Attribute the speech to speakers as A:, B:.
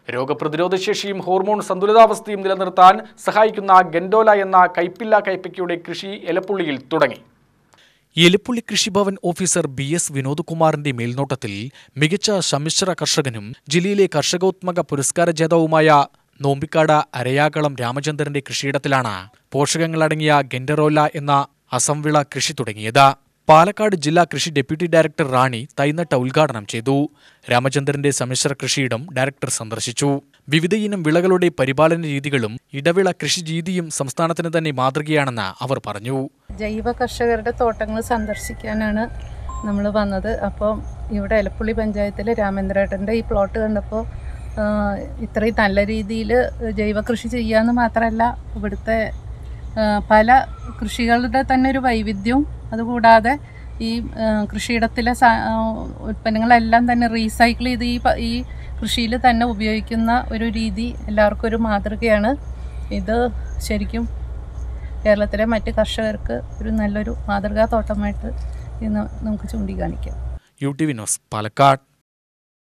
A: രോഗപ്രതിരോധ ശേഷിയും ഹോർമോൺ സന്തുലിതാവസ്ഥയും നിലനിർത്താൻ സഹായിക്കുന്ന ഗൻഡോല എന്ന കൈപ്പില്ല കൈപ്പയ്ക്കയുടെ കൃഷി എലപ്പുള്ളിയിൽ തുടങ്ങി Elappully Krishibhavan officer B S വിനോദ്കുമാറിന്റെ മേൽനോട്ടത്തിൽ മികച്ച സമ്മിശ്ര കർഷകനും ജില്ലയിലെ കർഷകോത്മക പുരസ്കാര ജേതാവുമായ നോമ്പിക്കാട് അരയാകളം രാമചന്ദ്രന്റെ കൃഷിയിടത്തിലാണ് പോഷകങ്ങളടങ്ങിയ ഗെൻഡറോല എന്ന അസംവിള കൃഷി തുടങ്ങിയത് പാലക്കാട് ജില്ലാ കൃഷി ഡെപ്യൂട്ടി ഡയറക്ടർ റാണി തൈനട്ട ഉദ്ഘാടനം ചെയ്തു രാമചന്ദ്രന്റെ സമ്മിശ്ര കൃഷിയിടം ഡയറക്ടർ സന്ദർശിച്ചു വിവിധയിനം വിളകളുടെ പരിപാലന രീതികളും ഇടവിള കൃഷി രീതിയും സംസ്ഥാനത്തിന് തന്നെ മാതൃകയാണെന്ന് അവർ പറഞ്ഞു
B: ജൈവ കർഷകരുടെ തോട്ടങ്ങൾ സന്ദർശിക്കാനാണ് നമ്മൾ വന്നത് അപ്പം ഇവിടെ എലപ്പുള്ളി പഞ്ചായത്തിലെ രാമേന്ദ്രേട്ടൻ്റെ ഈ പ്ലോട്ട് കണ്ടപ്പോൾ ഇത്രയും നല്ല രീതിയിൽ ജൈവ കൃഷി ചെയ്യാമെന്ന് മാത്രമല്ല ഇവിടുത്തെ ആ, പല കൃഷികളുടെ തന്നെ ഒരു വൈവിധ്യവും അതുകൂടാതെ ഈ ആ, കൃഷിയിടത്തിലെ സാ ആ, ഉൽപ്പന്നങ്ങളെല്ലാം തന്നെ റീസൈക്കിൾ ചെയ്ത് ഈ പ- ഈ കൃഷിയിൽ തന്നെ ഉപയോഗിക്കുന്ന ഒരു രീതി എല്ലാവർക്കും ഒരു മാതൃകയാണ് ഇത് ശരിക്കും കേരളത്തിലെ മറ്റ് കർഷകർക്ക് ഒരു നല്ലൊരു മാതൃകാ തോട്ടമായിട്ട് ഇന്ന് നമുക്ക് ചൂണ്ടിക്കാണിക്കാം
A: U T V news Palakkad